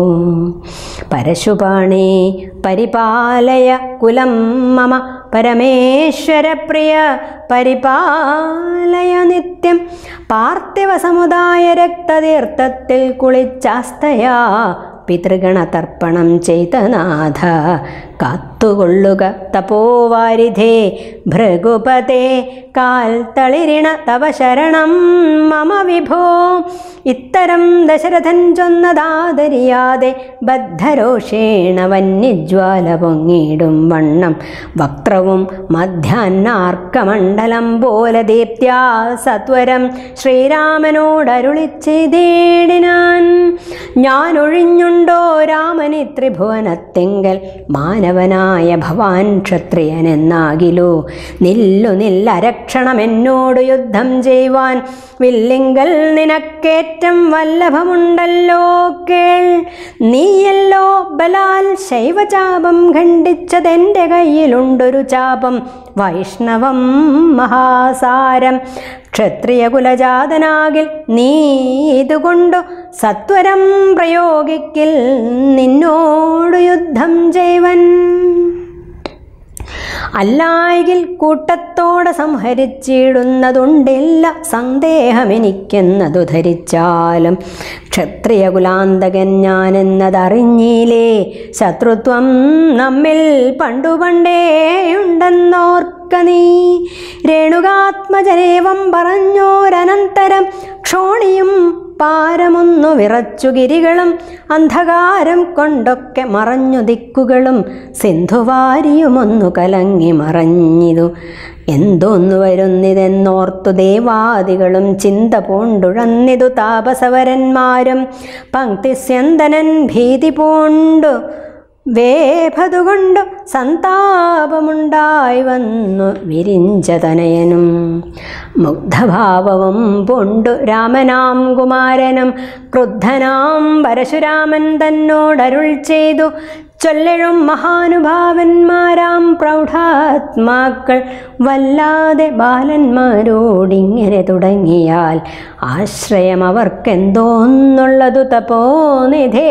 പരശുപാണേ പരിപാലയ കുലം മമ പരമേശ്വരപ്രിയ പരിപാലയ നിത്യം പാർത്ഥിവ സമുദായ രക്തതീർത്ഥത്തിൽ കുളിച്ചാസ്തയാ പിതൃഗണതർപ്പണം ചെയ്ത നാഥ കാത്തുകൊള്ളുക തപോവാരിധേ ഭൃഗുപതേ കാൽ തളിരിണ തവ ശരണം മമ വിഭോ ഇത്തരം ദശരഥൻ ചൊന്നതാദരിയാതെ ബദ്ധരോഷേണ വന്യജ്വാല പൊങ്ങിയിടും വണ്ണം വക്രവും മധ്യാന്നാർക്കമണ്ഡലം പോലെ ദീപ്ത്യാ സത്വരം ശ്രീരാമനോടരുളി ചെയ്തേടിനാൻ ഞാൻ ഒഴിഞ്ഞുണ്ടോ രാമനി ത്രിഭുവനത്തെങ്കൽ മാനവനായ ഭവാൻ ക്ഷത്രിയനെന്നാകിലോ നില്ലു നില്ലരക്ഷണം എന്നോട് യുദ്ധം ചെയ്യുവാൻ വില്ലിങ്കൽ നിനക്കേറ്റം വല്ലഭമുണ്ടല്ലോ കേൾ നീയല്ലോ ബലാൽ ശൈവചാപം ഖണ്ഡിച്ചതെൻ്റെ കയ്യിലുണ്ടൊരു ചാപം വൈഷ്ണവം മഹാസാരം ക്ഷത്രിയകുലജാതനാകിൽ നീ ഇതുകൊണ്ടു സത്വരം പ്രയോഗിക്കിൽ നിന്നോടു യുദ്ധം ചെയ്വൻ അല്ലായെങ്കിൽ കൂട്ടത്തോടെ സംഹരിച്ചിടുന്നതുണ്ടില്ല സന്ദേഹമെനിക്കെന്നതു ധരിച്ചാലും ക്ഷത്രിയകുലാന്തകൻ ഞാനെന്നതറിഞ്ഞില്ലേ ശത്രുത്വം നമ്മിൽ പണ്ടു പണ്ടേയുണ്ടെന്നോർക്ക നീ രേണുകാത്മജനേവം പറഞ്ഞോരനന്തരം ക്ഷോണിയും പാരമൊന്നു വിറച്ചു ഗിരികളും അന്ധകാരം കൊണ്ടൊക്കെ മറഞ്ഞു ദിക്കുകളും സിന്ധുവാരിയുമൊന്നു കലങ്ങി മറഞ്ഞിതു എന്തോന്നു വരുന്നിതെന്നോർത്തു ദേവാദികളും ചിന്ത പൂണ്ടുഴന്നിതു താപസവരന്മാരും പങ്ക്തിസ്യന്തനൻ ഭീതി പൂണ്ടു വേഭതുകൊണ്ടു സന്താപമുണ്ടായി വന്നു വിരിഞ്ചതനയനും മുഗ്ധഭാവവും പൊണ്ടു രാമനാം കുമാരനും ക്രുദ്ധനാം പരശുരാമൻ തന്നോടരുൾ ചെയ്തു ചൊല്ലഴും മഹാനുഭാവന്മാരാം പ്രൗഢാത്മാക്കൾ വല്ലാതെ ബാലന്മാരോടിങ്ങനെ തുടങ്ങിയാൽ ആശ്രയം അവർക്കെന്തോന്നുള്ളതു തപോനിധേ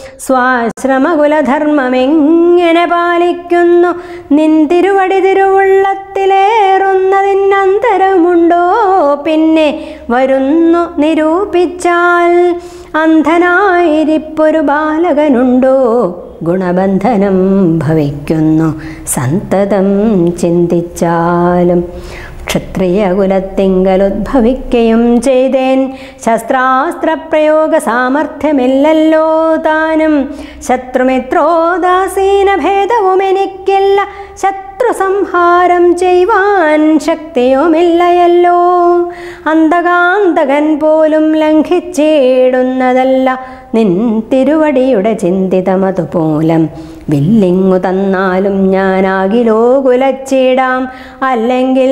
സ്വാശ്രമകുലധർമ്മമെങ്ങനെ പാലിക്കുന്നു നിന്തിരുവടി തിരുവുള്ളത്തിലേറുന്നതിനന്തരമുണ്ടോ പിന്നെ വരുന്നു നിരൂപിച്ചാൽ അന്ധനായിരിപ്പൊരു ബാലകനുണ്ടോ ഗുണബന്ധനം ഭവിക്കുന്നു സന്തതം ചിന്തിച്ചാലും ക്ഷത്രിയകുലത്തിങ്കലുദ്ഭവിക്കുകയും ചെയ്തേൻ ശസ്ത്രാസ്ത്രപ്രയോഗ സാമർഥ്യമില്ലല്ലോ താനും ശത്രുമിത്രോദാസീന ഭേദവും എനിക്കില്ല ശത്രു സംഹാരം ചെയ്യുവാൻ ശക്തിയുമില്ലയല്ലോ അന്തകാന്തകൻ പോലും ലംഘിച്ചിടുന്നതല്ല നിൻ തിരുവടിയുടെ ചിന്തിതമതുപോലം വില്ലിങ്ങു തന്നാലും ഞാനാകിലോ കുലച്ചിടാം അല്ലെങ്കിൽ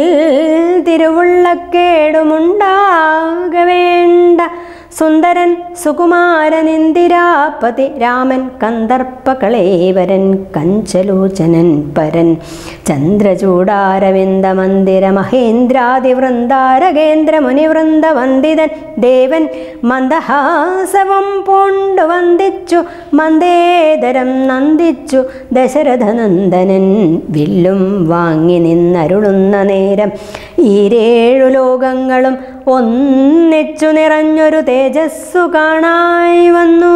തിരുവുള്ളക്കേടുമുണ്ടാകവേണ്ട സുന്ദരൻ സുകുമാരൻ ഇന്ദിരാപതി രാമൻ കന്ദർപ്പകളേവരൻ കഞ്ചലോചനൻ പരൻ ചന്ദ്രചൂടാരവിന്ദ മന്ദിര മഹേന്ദ്രാദി വൃന്ദാരകേന്ദ്ര മുനിവൃന്ദ വന്ദിതൻ ദേവൻ മന്ദഹാസവം പൂണ്ടു വന്ദിച്ചു മന്ദേതരം നന്ദിച്ചു ദശരഥനന്ദനൻ വില്ലും വാങ്ങി നിന്നരുളുന്ന നേരം ഈരേഴു ലോകങ്ങളും ഒന്നിച്ചു നിറഞ്ഞൊരു തേജസ്സു കാണായി വന്നു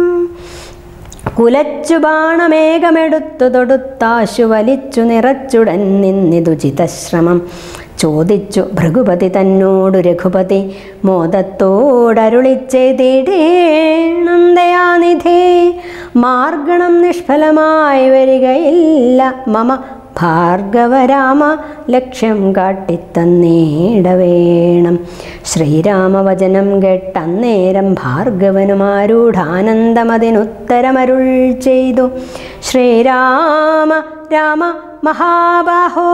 കുലച്ചു ബാണമേഘമെടുത്തു തൊടുത്താശു വലിച്ചു നിറച്ചുടൻ നിന്നിതു ചിതശ്രമം ചോദിച്ചു ഭൃഗുപതി തന്നോടു രഘുപതി മോദത്തോടരുളിച്ചെയ്തിടേണന്തയാനിധേ മാർഗണം നിഷ്ഫലമായി വരികയില്ല മമ ഭാർഗവരാമ ലക്ഷ്യം കാട്ടിത്തന്നേടവേണം ശ്രീരാമവചനം കേട്ടന്നേരം ഭാർഗവനുമാരൂഢാനന്ദമതിനുത്തരമരുൾ ചെയ്തു ശ്രീരാമ രാമ മഹാബാഹോ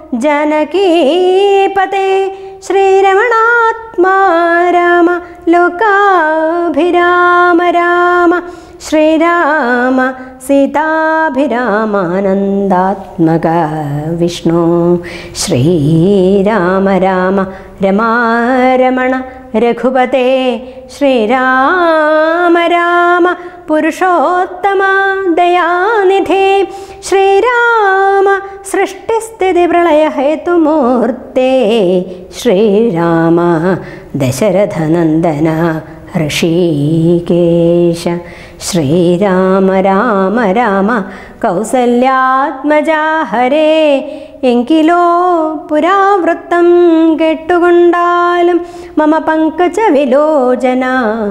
ജനകീപതേ ശ്രീരമണാത്മാ രാമ ലോകാഭിരാമ രാമ ശ്രീരാമ സീതാഭിരാമാനന്ദാത്മക വിഷ്ണു ശ്രീരാമ രാമ രമാരമണ രഘുപതേ ശ്രീരാമ രാമ പുരുഷോത്തമ ദയാനിധേ ശ്രീരാമ സൃഷ്ടിസ്ഥിതി പ്രളയഹേതുമൂർത്തേ ശ്രീരാമ ദശരഥനന്ദന ഋഷികേശ ശ്രീരാമ രാമ രാമ കൗസല്യാത്മജാ ഹരേ എങ്കിലോ പുരാവൃത്തം കേട്ടുകൊണ്ടാലും മമ പങ്കജ വിലോചന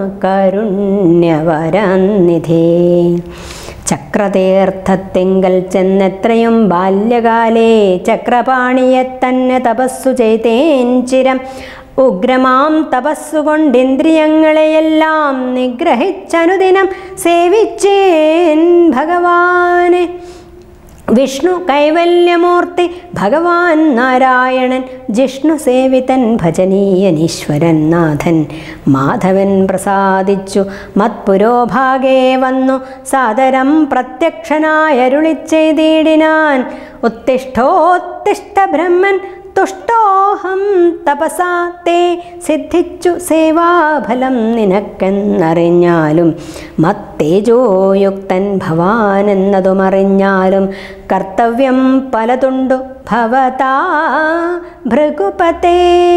കാരുണ്യവരാന്നിധേ ചക്രതീർത്ഥത്തിങ്കൽ ചെന്നെത്രയും ബാല്യകാലേ ചക്രപാണിയെ തന്നെ തപസ്സു ചെയ്തേൻ ചിരം ഉഗ്രമാം തപസ്സുകൊണ്ടിന്ദ്രിയങ്ങളെയെല്ലാം നിഗ്രഹിച്ചനുദിനം സേവിച്ചേൻ ഭഗവാനെ വിഷ്ണു കൈവല്യമൂർത്തി ഭഗവാൻ നാരായണൻ ജിഷ്ണു സേവിതൻ ഭജനീയനീശ്വരൻ നാഥൻ മാധവൻ പ്രസാദിച്ചു മത്പുരോഭാഗേ വന്നു സാദരം പ്രത്യക്ഷനായരുളിച്ചെയ്തിടിനാൻ ഉത്തിഷ്ഠോത്തിഷ്ഠ ബ്രഹ്മൻ തുഷ്ടോഹം തപസാ തേ സിദ്ധിച്ചു സേവാഫലം നിനക്കെന്നറിഞ്ഞാലും മത്തേജോയുക്തൻ ഭവാൻ എന്നതുമറിഞ്ഞാലും കർത്തവ്യം പലതുണ്ടു ഭവതാ ഭൃഗുപതേ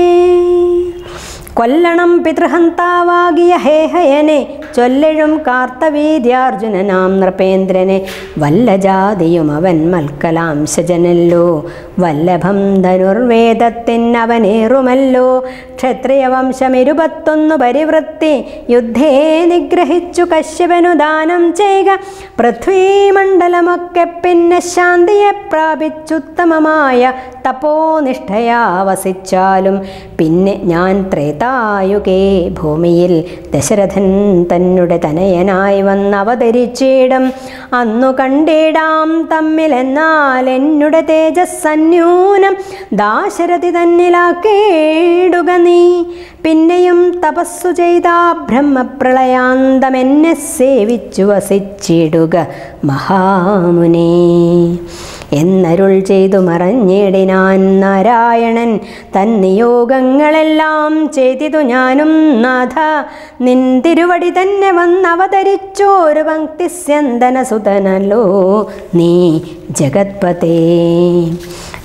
കൊല്ലണം പിതൃഹന്താവാകിയ ഹേഹയനെ ചൊല്ലെഴും കാർത്തവീര്യാർജുനനാം നൃപേന്ദ്രനെ വല്ല ജാതിയും അവൻ മൽക്കലാംശജനല്ലോ വല്ലഭം ധനുർവേദത്തിനവനേറുമല്ലോ ക്ഷത്രിയവംശമിരുപത്തൊന്നു പരിവൃത്തി യുദ്ധേ നിഗ്രഹിച്ചു കശ്യപനു ദാനം ചെയ്യുക പൃഥ്വീമണ്ഡലമൊക്കെ പിന്നെ ശാന്തിയെ പ്രാപിച്ചുത്തമമായ തപോനിഷ്ഠയാ വസിച്ചാലും പിന്നെ ഞാൻ ത്രേതായുഗേ ഭൂമിയിൽ ദശരഥൻ തന്നുടെ തനയനായി വന്നവതരിച്ചിടും അന്നു കണ്ടിടാം തമ്മിലെന്നാൽ എന്നുടെ തേജസ്സന്യൂനം ദാശരഥി തന്നിലാക്കേടുക നീ പിന്നെയും തപസ്സു ചെയ്ത ബ്രഹ്മപ്രളയാന്തം എന്നെ സേവിച്ചു വസിച്ചിടുക മഹാമുനേ എന്നരുൾ ചെയ്തു മറഞ്ഞിടിനാൻ നാരായണൻ തന്നിയോഗങ്ങളെല്ലാം ചെയ്തിതു ഞാനും നാഥ നിൻ തിരുവടി തന്നെ വന്നവതരിച്ചോരു പങ്ക്തിസ്യന്തന സുതനല്ലോ നീ ജഗത്പതേ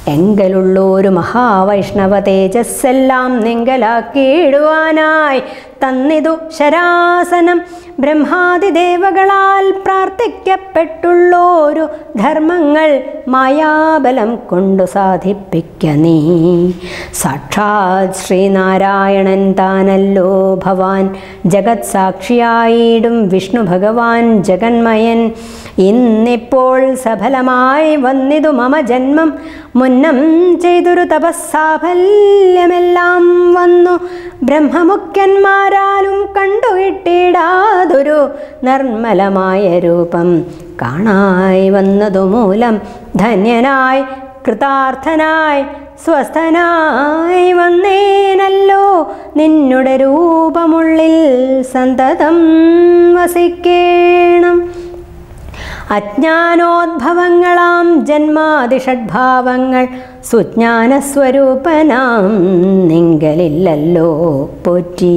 എങ്കലുള്ളൊരു മഹാവൈഷ്ണവ തേജസ്സെല്ലാം നിങ്കലാക്കിയിടുവാനായി തന്നിതു ശരാസനം ബ്രഹ്മാതിദേവകളാൽ പ്രാർത്ഥിക്കപ്പെട്ടുള്ളോരു ധർമ്മങ്ങൾ മായാബലം കൊണ്ടു സാധിപ്പിക്ക നീ സാക്ഷാത് ശ്രീനാരായണൻ താനല്ലോ ഭവാൻ ജഗത് സാക്ഷിയായിടും വിഷ്ണു ഭഗവാൻ ജഗന്മയൻ ഇന്നിപ്പോൾ സഫലമായി വന്നിതു മമ ജന്മം മുന്നം ചെയ്തൊരു തപസ്സാഫല്യമെല്ലാം വന്നു ബ്രഹ്മമുഖ്യന്മാരാലും കണ്ടുകിട്ടിടാതൊരു നിർമ്മലമായ രൂപം കാണായി വന്നതു മൂലം ധന്യനായി കൃതാർത്ഥനായി സ്വസ്ഥനായി വന്നേനല്ലോ നിന്നുടെ രൂപമുള്ളിൽ സന്തതം വസിക്കേണം അജ്ഞാനോദ്ഭവങ്ങളാം ജന്മാതിഷഡ്ഭാവങ്ങൾ സുജ്ഞാനസ്വരൂപനാം നിങ്കലില്ലല്ലോ പോറ്റി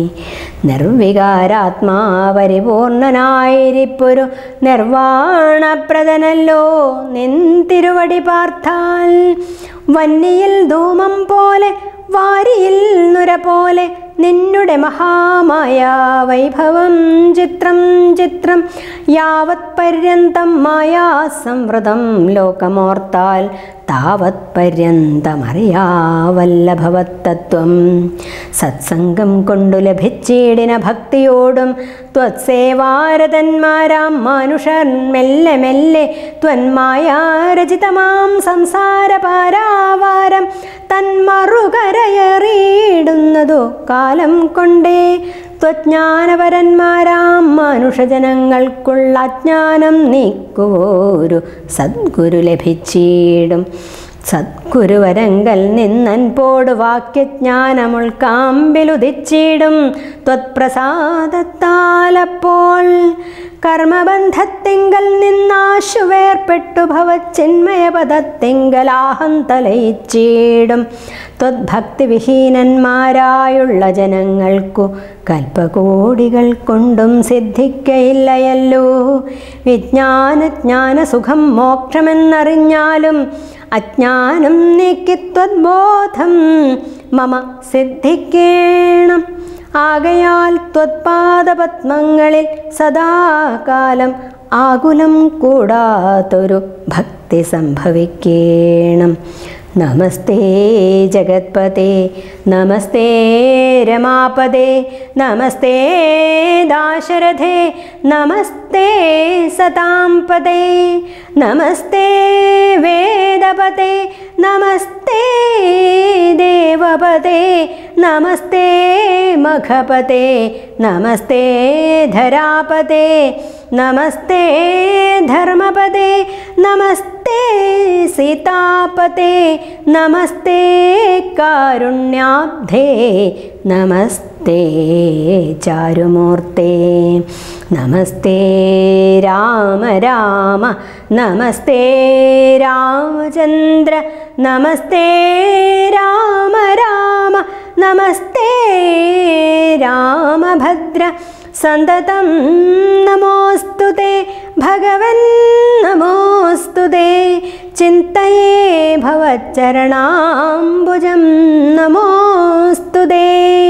നിർവികാരാത്മാപരിപൂർണനായിരിപ്പൊരു നിർവാണപ്രദനല്ലോ നിൻ തിരുവടി പാർത്താൽ വന്നിയിൽ ധൂമം പോലെ വാരിയിൽ നുര പോലെ നിന്നുടെ മഹാമായ വൈഭവം ചിത്രം ചിത്രം യാവത് പര്യന്തം മായാ സംവൃതം ലോകമോർത്താൽ താവത് പര്യന്തമറിയാവല്ലഭവത്തത്വം സത്സംഗം കൊണ്ടു ലഭിച്ചിടിന ഭക്തിയോടും ത്വത്സേവാരതന്മാരാം മനുഷ്യർ മെല്ലെ മെല്ലെ ത്വന്മായാരചിതമാം സംസാര പാരാവാരം തന്മറുകരയറിയിടുന്നതോ കാലം കൊണ്ടേ ത്വജ്ഞാനപരന്മാരാം മനുഷ്യജനങ്ങൾക്കുള്ള അജ്ഞാനം നീക്കുവോരു സദ്ഗുരു ലഭിച്ചിടും സദ്ഗുരുവരങ്കൽ നിന്നൻ പോട് വാക്യജ്ഞാനമുൾക്കാമ്പിലുദിച്ചിടും ത്വത്പ്രസാദത്താലപ്പോൾ കർമ്മബന്ധത്തിങ്കൽ നിന്നാശുവേർപ്പെട്ടു ഭവച്ചിന്മയപദത്തിങ്കലാഹം തലയിച്ചിടും ത്വദ്ഭക്തിവിഹീനന്മാരായുള്ള ജനങ്ങൾക്കു കൽപ്പകോടികൾ കൊണ്ടും സിദ്ധിക്കയില്ലയല്ലോ വിജ്ഞാനജ്ഞാന സുഖം മോക്ഷമെന്നറിഞ്ഞാലും അജ്ഞാനം നീക്കി ത്വദ്ബോധം മമ സിദ്ധിക്കേണം ആകയാൽ ത്വത്പാദപത്മങ്ങളിൽ സദാകാലം ആകുലം കൂടാത്തൊരു ഭക്തി സംഭവിക്കേണം നമസ്തേ ജഗത്പതേ നമസ്തേ രമാപദേ നമസ്തേ ദാശരഥേ നമസ്തേ സതാം പദേ നമസ്തേ വേദപദേ നമസ്തേ ദേവപദേ നമസ്തേ മഖപദേ നമസ്തേ ധരാപദേ നമസ്തേ ധർമ്മപദേ നമസ്തേ സീതാപതേ നമസ്തേ കാരുണ്യാബ്ധേ നമസ്തേ ചാരുമൂർത്തേ നമസ്തേ രാമ രാമ നമസ്തേ രാമചന്ദ്ര നമസ്തേ രാമ രാമ നമസ്തേ രാമഭദ്ര സന്തതം നമോസ്തു തേ ഭഗവൻ നമോസ്തു തേ ചിന്തയേ ഭവച്ചരണാംബുജം നമോസ്തു തേ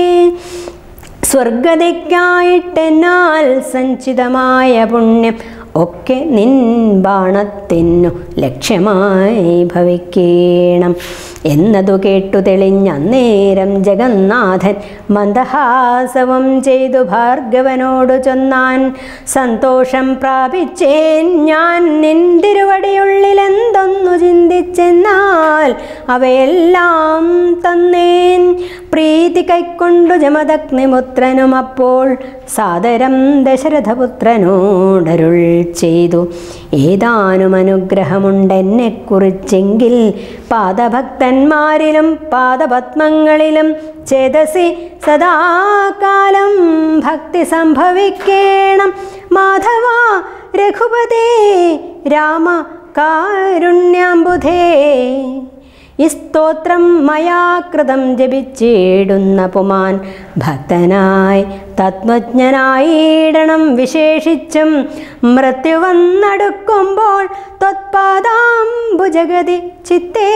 സ്വർഗതയ്ക്കായിട്ടെന്നാൽ സഞ്ചിതമായ പുണ്യം ഒക്കെ നിൻ ബാണത്തിനു ലക്ഷ്യമായി ഭവിക്കേണം എന്നതു കേട്ടു തെളിഞ്ഞ അന്നേരം ജഗന്നാഥൻ മന്ദഹാസവും ചെയ്തു ഭാർഗവനോടു ചൊന്നാൻ സന്തോഷം പ്രാപിച്ചേൻ ഞാൻ നിന്തിരുവടിയുള്ളിലെന്തൊന്നു ചിന്തിച്ചെന്നാൽ അവയെല്ലാം തന്നേൻ പ്രീതി കൈക്കൊണ്ടു ജമദഗ്നിപുത്രനും അപ്പോൾ സാദരം ദശരഥപുത്രനോടരുൾ ചെയ്തു ഏതാനും അനുഗ്രഹമുണ്ടെന്നെ കുറിച്ചെങ്കിൽ പാദഭക്തന്മാരിലും പാദപത്മങ്ങളിലും ചേതസി സദാകാലം ഭക്തി സംഭവിക്കേണം മാധവ രഘുപതേ രാമ കാരുണ്യാംബുധേ ഈ സ്തോത്രം മയാ കൃതം ജപിച്ചിടുന്ന പുമാൻ ഭക്തനായി തത്വജ്ഞനായിടണം വിശേഷിച്ചും മൃത്യു വന്നടുക്കുമ്പോൾ ത്വത്പാദാംബുജഗതി ചിത്തേ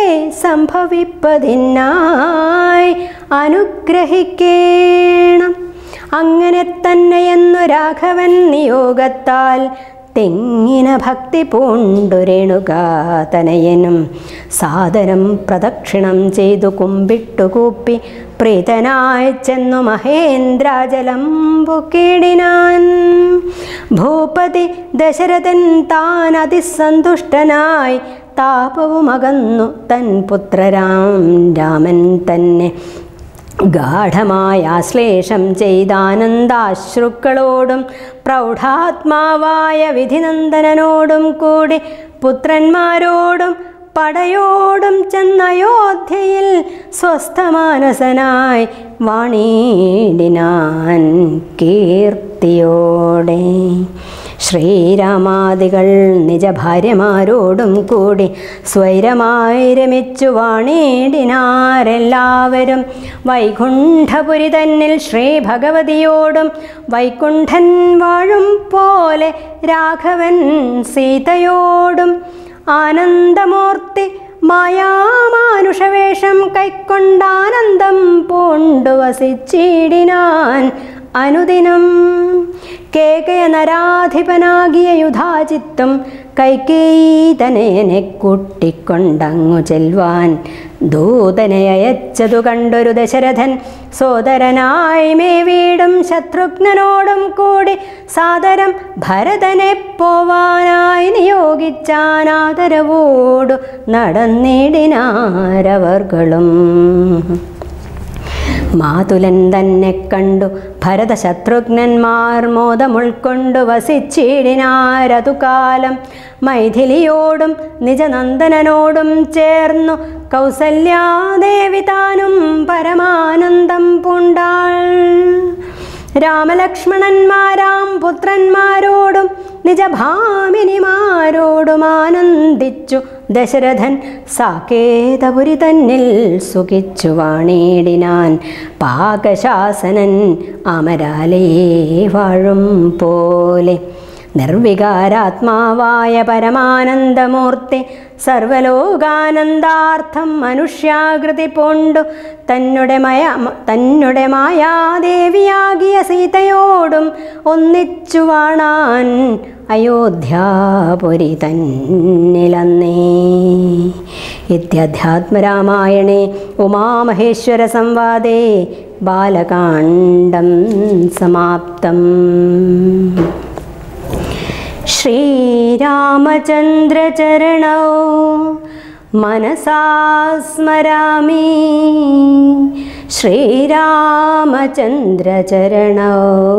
സംഭവിപ്പതിനായി അനുഗ്രഹിക്കേണം അങ്ങനെ തന്നെയെന്നു രാഘവൻ നിയോഗത്താൽ തെങ്ങിന ഭക്തി പൂണ്ടുരേണുകാതനയനും സാദരം പ്രദക്ഷിണം ചെയ്തു കുമ്പിട്ടുകൂപ്പി പ്രീതനായി ചെന്നു മഹേന്ദ്രാജലം പൊക്കിടിനാൻ ഭൂപതി ദശരഥൻ താൻ അതിസന്തുഷ്ടനായി താപവുമകന്നു തൻ പുത്രരാം രാമൻ തന്നെ ഗാഠമായ ആശ്ലേഷം ചെയ്താനന്ദാശ്രുക്കളോടും പ്രൗഢാത്മാവായ വിധിനന്ദനനോടും കൂടി പുത്രന്മാരോടും പടയോടും ചെന്നയോധ്യയിൽ സ്വസ്ഥമാനസനായി വാണീടിനാൻ കീർത്തിയോടെ ശ്രീരാമാദികൾ നിജഭാര്യമാരോടും കൂടി സ്വൈരമായി രമിച്ചു വാണേടിനാരെല്ലാവരും വൈകുണ്ഠപുരി തന്നിൽ ശ്രീ ഭഗവതിയോടും വൈകുണ്ഠൻ വാഴും പോലെ രാഘവൻ സീതയോടും ആനന്ദമൂർത്തി മായാമാനുഷവേഷം കൈക്കൊണ്ടാനന്ദം പൂണ്ടു വസിച്ചിടിനാൻ അനുദിനം കേകയ നരാധിപനാകിയ യുധാചിത്തും കൈകേയിതനയനെ കൂട്ടിക്കൊണ്ടങ്ങു ചെൽവാൻ ദൂതനെ അയച്ചതു കണ്ടൊരു ദശരഥൻ സോദരനായി മേ വീടും ശത്രുഘ്നനോടും കൂടി സാദരം ഭരതനെ പോവാനായി നിയോഗിച്ചാനാദരവോടു നടന്നിടിനാരവർകളും മാതുലൻ തന്നെ കണ്ടു ഭരത ശത്രുഘ്നന്മാർ മോദമുൾക്കൊണ്ടു വസിച്ചിടിനാരതു കാലം മൈഥിലിയോടും നിജനന്ദനനോടും ചേർന്നു കൗസല്യാദേവി താനും പരമാനന്ദം പൂണ്ടാൾ രാമലക്ഷ്മണന്മാരാം പുത്രന്മാരോടും നിജഭാമിനിമാരോടും ആനന്ദിച്ചു ദശരഥൻ സാകേതപുരി തന്നിൽ സുഖിച്ചു വാണേടിനാൻ പാകശാസനൻ അമരാലേ വാഴും പോലെ നിർവികാരാത്മാവായ പരമാനന്ദമൂർത്തി സർവലോകാനന്ദാർത്ഥം മനുഷ്യാകൃതി പൂണ്ടു തന്നെ മയ തന്നെ മായാദേവിയാകിയ സീതയോടും ഒന്നിച്ചു വാണാൻ അയോധ്യാപുരി തന്നിലന്നേ ഇത്യധ്യാത്മരാമായണേ ഉമാമഹേശ്വര സംവാദേ ബാലകാണ്ഡം സമാപ്തം ശ്രീരാമചന്ദ്രചരണौ മനസാ സ്മരാമി ശ്രീരാമചന്ദ്രചരണौ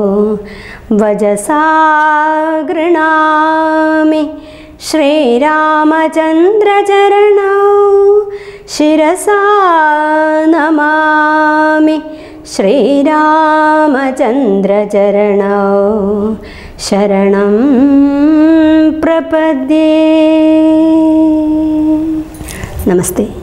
വജസാ ഗൃണാമി ശ്രീരാമചന്ദ്രചരണौ ശിരസാ നമാമി ശ്രീരാമചന്ദ്രചരണौ ശരണം പ്രപദ്യേ നമസ്തേ